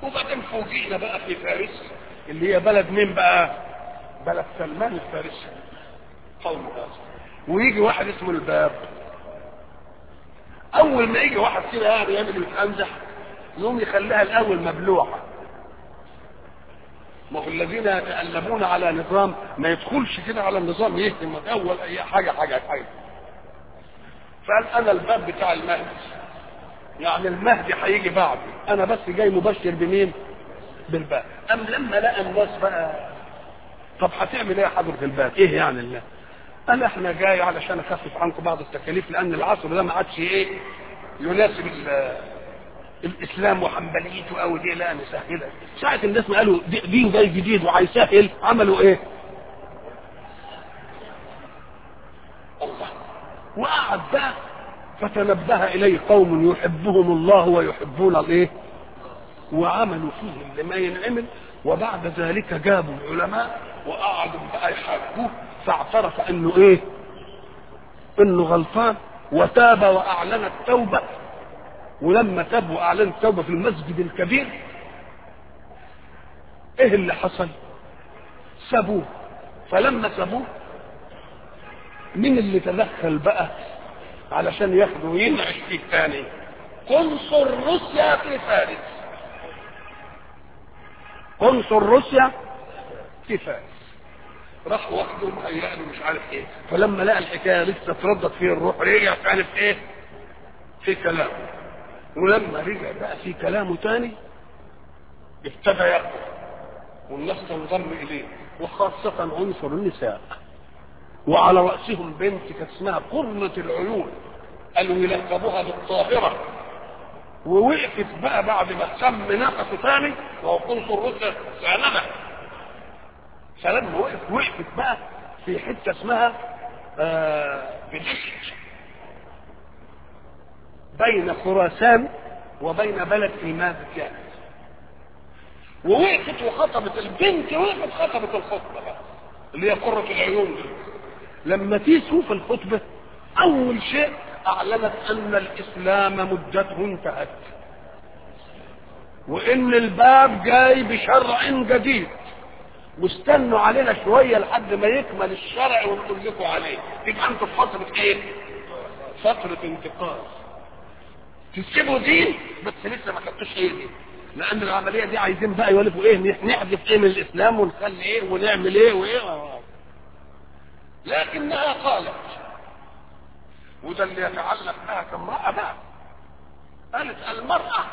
وبعدين فوجئنا بقى في فارس اللي هي بلد مين بقى بلد سلمان الفارسي قوم هذا ويجي واحد اسمه الباب اول ما يجي واحد كده يعني يعمل يتأنزح يقوم يخليها الاول مبلوعه ما هو الذين يتألمون على نظام ما يدخلش كده على النظام يهتم اول اي حاجه حاجه حاجه فقال انا الباب بتاع المهدي يعني المهدي هيجي بعدي انا بس جاي مبشر بمين بالباب ام لما لقى الناس بقى طب هتعمل ايه يا حضره الباب ايه يعني الله قال احنا جاي علشان اخفف عنكم بعض التكاليف لان العصر ده ما عادش ايه يناسب الاسلام وحنبليته قوي دي لا نسهلها ساعه الناس ما قالوا دي- دين جاي جديد وهيسهل عملوا ايه الله وقعد بقى فتنبه اليه قوم يحبهم الله ويحبون الايه وعملوا فيه اللي ما ينعمل وبعد ذلك جابوا العلماء وقعدوا بقى يحاربوه فاعترف انه ايه انه غلطان وتاب واعلن التوبه ولما تاب واعلن التوبه في المسجد الكبير ايه اللي حصل سابوه فلما سابوه مين اللي تدخل بقى علشان ياخده وينعش فيه تاني قنصل روسيا في فارس قنصل روسيا في فارس راح واخده مهيأ له مش عارف ايه فلما لقى الحكايه لسه تردد فيه الروح رجع فعلا في ايه في كلامه ولما رجع بقى في كلامه تاني ابتدى يقوى والناس تنضم اليه وخاصة عنصر النساء وعلى رأسهم بنت كانت اسمها قرة العيون قالوا يلقبوها بالطاهرة ووقفت بقى بعد ما سم نفسه ثاني وهو قنصل روسيا سلامة سلام وقف وقفت بقى في حتة اسمها آه بدشت بين خراسان وبين بلد إيمان كانت ووقفت وخطبت البنت وقفت خطبت الخطبة بقى اللي هي قرة العيون دي لما تيسوا في الخطبة أول شيء أعلنت أن الإسلام مدته انتهت وإن الباب جاي بشرع جديد واستنوا علينا شوية لحد ما يكمل الشرع ونقول لكم عليه يبقى انتوا في فترة ايه؟ فترة انتقال تسيبوا دين بس لسه ما خدتوش ايه دي لان العمليه دي عايزين بقى يولفوا ايه نحذف ايه من الاسلام ونخلي ايه ونعمل ايه وايه لكنها قالت وده اللي يتعلق بها كامراه بقى قالت المراه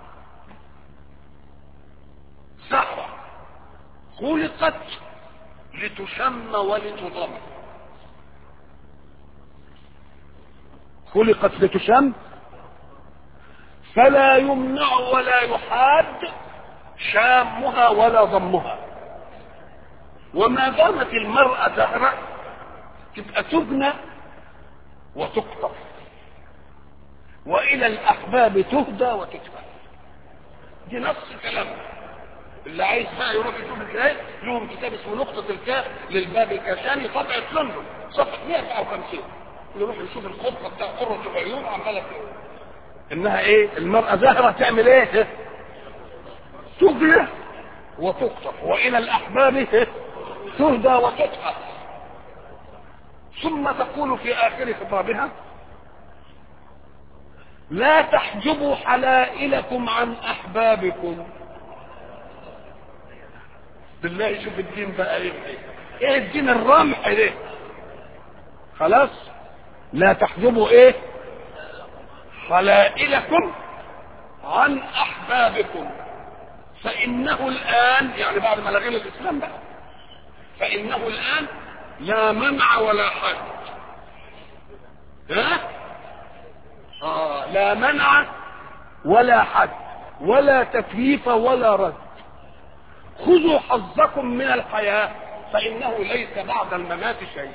زهره خلقت لتشم ولتضم خلقت لتشم فلا يمنع ولا يحاد شامها ولا ضمها وما دامت المرأة زهرة تبقى تبنى وتقطف وإلى الأحباب تهدى وتكفى دي نص كلامها اللي عايز بقى يروح يشوف ازاي لهم كتاب اسمه نقطة الكاف للباب الكاشاني طبعة لندن صفحة 159 يروح يشوف الخطة بتاع قرة العيون عمالة كده انها ايه المرأة زهرة تعمل ايه تجري وتقطف والى الاحباب إيه؟ تهدى وتطهر ثم تقول في اخر خطابها لا تحجبوا حلائلكم عن احبابكم بالله شوف الدين بقى ايه ايه الدين الرمح ده خلاص لا تحجبوا ايه خلائلكم عن احبابكم فانه الان يعني بعد ما لغينا الاسلام بقى فانه الان لا منع ولا حد ها آه لا منع ولا حد ولا تكليف ولا رد خذوا حظكم من الحياة فإنه ليس بعد الممات شيء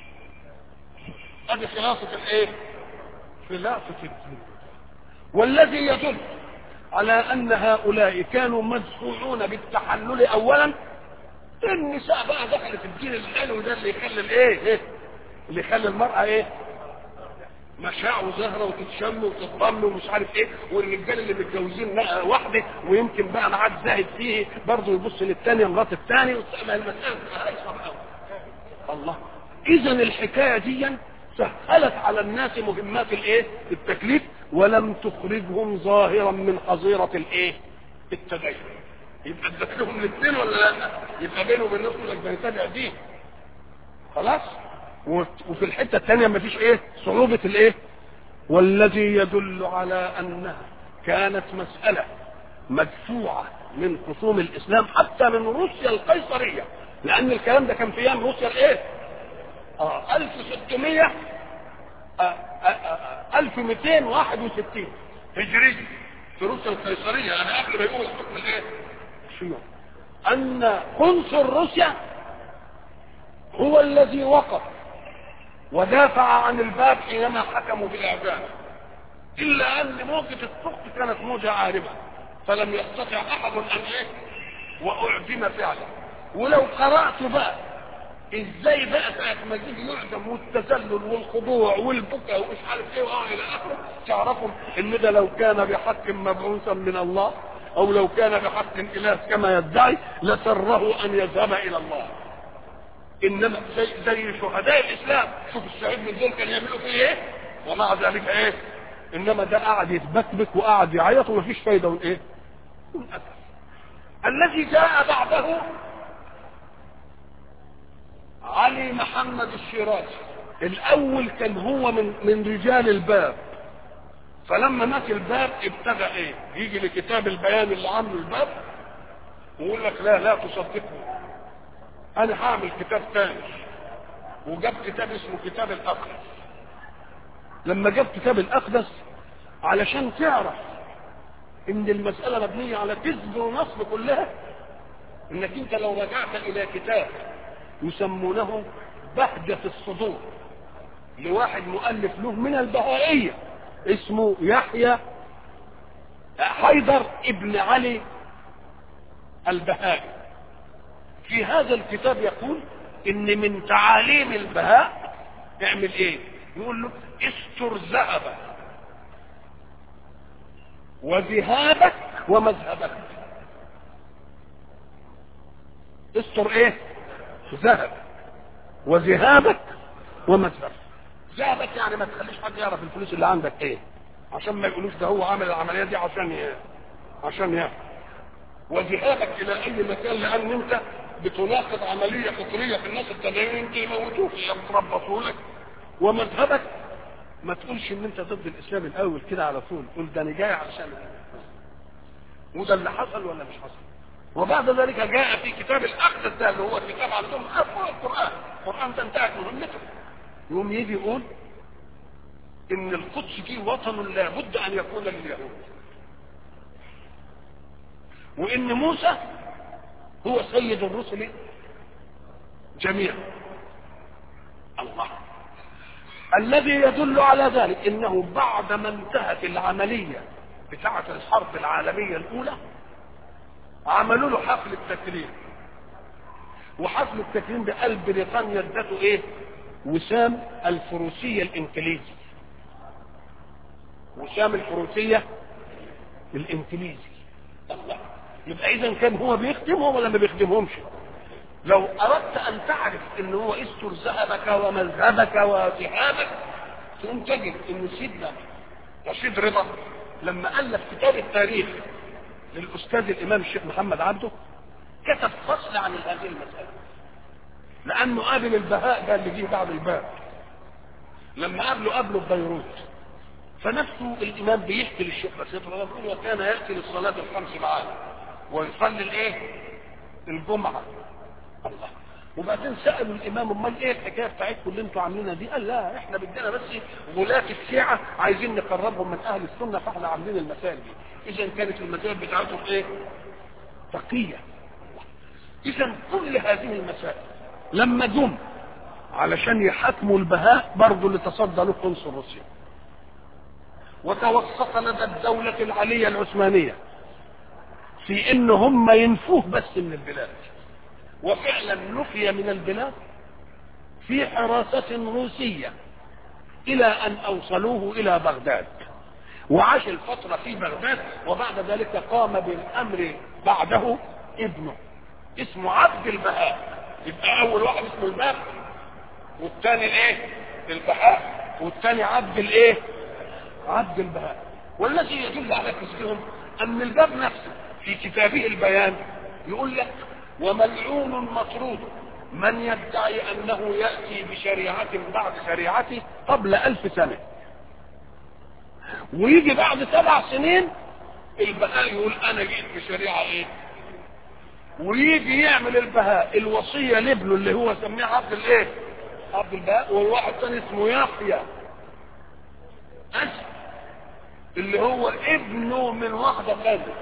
هذه خلاصة الايه خلاصة الدين والذي يدل على ان هؤلاء كانوا مدفوعون بالتحلل اولا النساء بقى دخلت الدين الحلو ده اللي يخلي الايه إيه؟ اللي يخلي المرأة ايه مشاع وزهرة وتتشم وتتضم ومش عارف ايه والرجال اللي متجوزين واحدة ويمكن بقى معاد زاهد فيه برضه يبص للثانية مرات الثاني المسألة الله اذا الحكاية دي سهلت على الناس مهمات الايه التكليف ولم تخرجهم ظاهرا من حظيرة الايه التدين يبقى ادت لهم الاثنين ولا لا يبقى بينهم وبين نفسه انك بنتابع دين خلاص وفي الحته الثانيه مفيش ايه صعوبه الايه والذي يدل على انها كانت مساله مدفوعه من خصوم الاسلام حتى من روسيا القيصريه لان الكلام ده كان في ايام روسيا الايه اه 1600 آه آه آه 1261 هجري في روسيا القيصريه يعني قبل ما يقول حكم الايه الشيوعي ان قنصل روسيا هو الذي وقف ودافع عن الباب حينما حكموا بالاعدام الا ان موجة السقط كانت موجة عارمة فلم يستطع احد ان ايه واعدم فعلا ولو قرأت بقى ازاي بقى ساعة ما جه يعدم والتذلل والخضوع والبكاء ومش عارف ايه واه الى اخره تعرفوا ان ده لو كان بحق مبعوثا من الله او لو كان بحق اله كما يدعي لسره ان يذهب الى الله انما زي, زي شهداء الاسلام شوف الشهيد من دول كان يعملوا فيه ايه ومع ذلك ايه انما ده قاعد يتبكبك وقاعد يعيط ومفيش فايده من ايه من أثر. الذي جاء بعده علي محمد الشيرازي الاول كان هو من من رجال الباب فلما مات الباب ابتدى ايه يجي لكتاب البيان اللي عامله الباب ويقول لك لا لا تصدقه انا هعمل كتاب تاني وجاب كتاب اسمه كتاب الاقدس لما جاب كتاب الاقدس علشان تعرف ان المسألة مبنية على كذب ونصب كلها انك انت لو رجعت الى كتاب يسمونه بهجة الصدور لواحد مؤلف له من البهائية اسمه يحيى حيدر ابن علي البهائي في هذا الكتاب يقول ان من تعاليم البهاء اعمل ايه يقول له استر ذهبك وذهابك ومذهبك استر ايه ذهب وذهابك ومذهبك ذهبك يعني ما تخليش حد يعرف الفلوس اللي عندك ايه عشان ما يقولوش ده هو عامل العمليه دي عشان ي... عشان ياخد وذهابك الى اي مكان لان انت بتناقض عمليه فطريه في الناس التدين انت يموتوك يتربصوا لك ومذهبك ما تقولش ان انت ضد الاسلام الاول كده على طول قول ده انا جاي علشان وده اللي حصل ولا مش حصل وبعد ذلك جاء في كتاب الاقدس ده اللي هو كتاب عندهم افضل القران القران ده انتهت مهمته يقوم يجي يقول ان القدس دي وطن لا بد ان يكون لليهود وان موسى هو سيد الرسل جميعا الله الذي يدل على ذلك انه بعد ما انتهت العملية بتاعة الحرب العالمية الاولى عملوا له حفل التكريم وحفل التكريم ده قال بريطانيا ادته ايه وسام الفروسية الانجليزي وسام الفروسية الانجليزي الله يبقى اذا كان هو بيخدمهم ولا ما بيخدمهمش لو اردت ان تعرف ان هو استر ذهبك ومذهبك وذهابك تقوم تجد ان سيدنا رشيد رضا لما الف كتاب التاريخ للاستاذ الامام الشيخ محمد عبده كتب فصل عن هذه المساله لانه قابل البهاء ده اللي جه بعد الباب لما قابله قابله في بيروت فنفسه الامام بيحكي للشيخ رشيد رضا يقول وكان ياتي للصلاه الخمس معانا ويصلي الايه الجمعه الله وبعدين سالوا الامام امال ايه الحكايه بتاعتكم اللي انتوا عاملينها دي قال لا احنا بدنا بس غلاة الشيعه عايزين نقربهم من اهل السنه فاحنا عاملين المسائل دي اذا كانت المسائل بتاعتهم ايه تقيه اذا كل هذه المسائل لما جم علشان يحاكموا البهاء برضه اللي تصدى له قنصل روسيا وتوسط لدى الدولة العلية العثمانية في ان هم ينفوه بس من البلاد وفعلا نفي من البلاد في حراسة روسية الى ان اوصلوه الى بغداد وعاش الفترة في بغداد وبعد ذلك قام بالامر بعده ابنه اسمه عبد البهاء يبقى اول واحد اسمه الباب والثاني الايه البهاء والثاني عبد الايه عبد البهاء والذي يدل على كسرهم ان الباب نفسه في كتابه البيان يقول لك وملعون مطرود من يدعي انه ياتي بشريعه بعد شريعته قبل الف سنه ويجي بعد سبع سنين البهاء يقول انا جيت بشريعه ايه ويجي يعمل البهاء الوصيه لابنه اللي هو سميه عبد الايه عبد البهاء وواحد ثاني اسمه يحيى أسد اللي هو ابنه من واحده ثانيه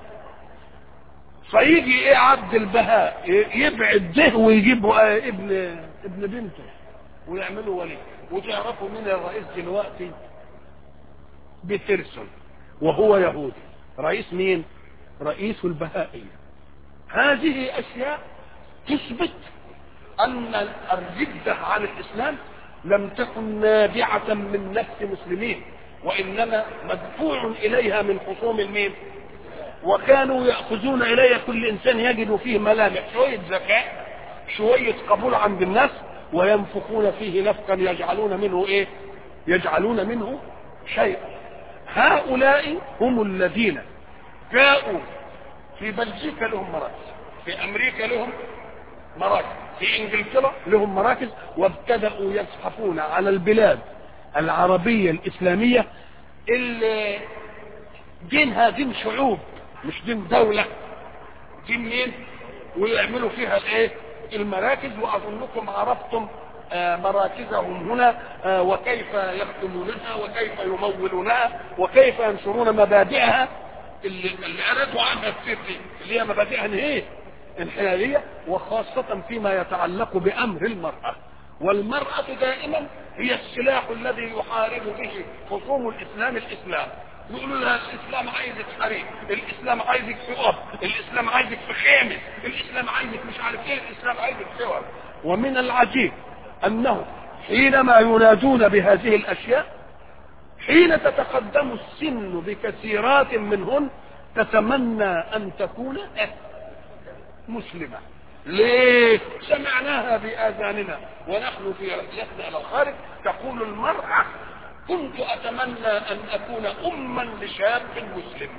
فيجي ايه عبد البهاء يبعد ده ويجيب ابن ابن بنته ويعملوا ولي وتعرفوا مين الرئيس دلوقتي بترسون وهو يهودي رئيس مين رئيس البهائية هذه اشياء تثبت ان الردة عن الاسلام لم تكن نابعة من نفس مسلمين وانما مدفوع اليها من خصوم المين وكانوا يأخذون إلي كل إنسان يجد فيه ملامح شوية ذكاء شوية قبول عند الناس وينفخون فيه نفقا يجعلون منه إيه يجعلون منه شيئا هؤلاء هم الذين جاءوا في بلجيكا لهم مراكز في أمريكا لهم مراكز في إنجلترا لهم مراكز وابتدأوا يزحفون على البلاد العربية الإسلامية اللي دينها دين شعوب مش دين دولة دين مين ويعملوا فيها الايه المراكز واظنكم عرفتم آه مراكزهم هنا آه وكيف يخدمونها وكيف يمولونها وكيف ينشرون مبادئها اللي, اللي ارادوا عنها كتير دي اللي هي مبادئها ايه انحلالية وخاصة فيما يتعلق بامر المرأة والمرأة دائما هي السلاح الذي يحارب به خصوم الاسلام الاسلام يقولوا لها الاسلام عايزك حريم الاسلام عايزك في اب الاسلام عايزك في خامس الاسلام عايزك مش عارف ايه الاسلام عايزك في ورد ومن العجيب انه حينما ينادون بهذه الاشياء حين تتقدم السن بكثيرات منهن تتمنى ان تكون مسلمة ليه سمعناها بآذاننا ونحن في رحلتنا إلى الخارج تقول المرأة كنت أتمنى أن أكون أما لشاب مسلم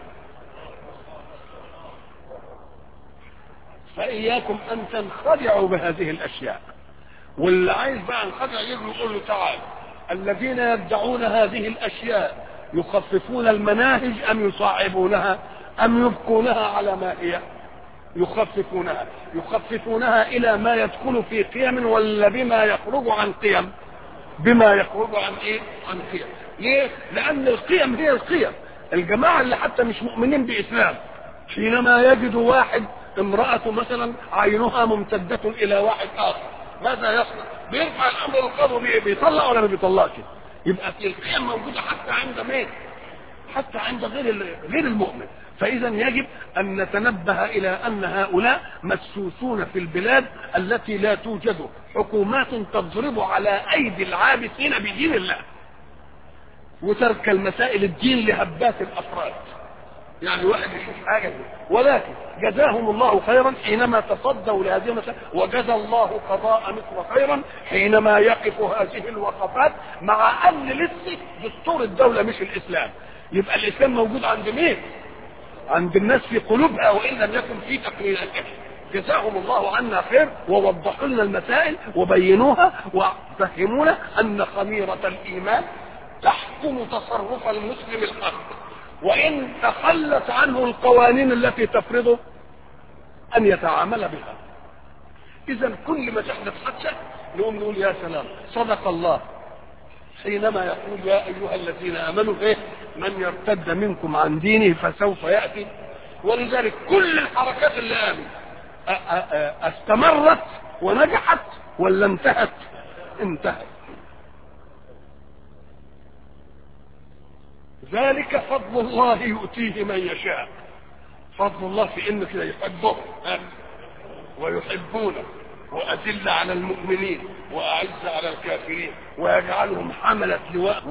فإياكم أن تنخدعوا بهذه الأشياء واللي عايز بقى انخدع يجي يقول له تعال الذين يدعون هذه الأشياء يخففون المناهج أم يصعبونها أم يبقونها على ما هي يخففونها يخففونها إلى ما يدخل في قيم ولا بما يخرج عن قيم بما يخرج عن ايه عن قيم ليه لان القيم هي القيم الجماعة اللي حتى مش مؤمنين باسلام حينما يجد واحد امرأته مثلا عينها ممتدة الى واحد اخر ماذا يصنع بيرفع الامر القضاء بيطلع ولا ما بيطلعش يبقى في القيم موجودة حتى عند مين حتى عند غير غير المؤمن فاذا يجب ان نتنبه الى ان هؤلاء مسوسون في البلاد التي لا توجد حكومات تضرب على ايدي العابثين بدين الله وترك المسائل الدين لهبات الافراد يعني واحد يشوف حاجه دي. ولكن جزاهم الله خيرا حينما تصدوا لهذه المسائل وجزى الله قضاء مصر خيرا حينما يقف هذه الوقفات مع ان لسه دستور الدوله مش الاسلام يبقى الاسلام موجود عند مين عند الناس في قلوبها وان لم يكن في تقريراتها جزاهم الله عنا خير ووضحوا لنا المسائل وبينوها وفهمونا ان خميرة الايمان تحكم تصرف المسلم الحق وان تخلت عنه القوانين التي تفرضه ان يتعامل بها اذا كل ما تحدث حادثه نقوم نقول يا سلام صدق الله حينما يقول يا ايها الذين امنوا ايه من يرتد منكم عن دينه فسوف ياتي ولذلك كل الحركات اللي قامت استمرت ونجحت ولا انتهت انتهت ذلك فضل الله يؤتيه من يشاء فضل الله في انه كده يحبه ويحبونه وأذل على المؤمنين وأعز على الكافرين ويجعلهم حملة لواء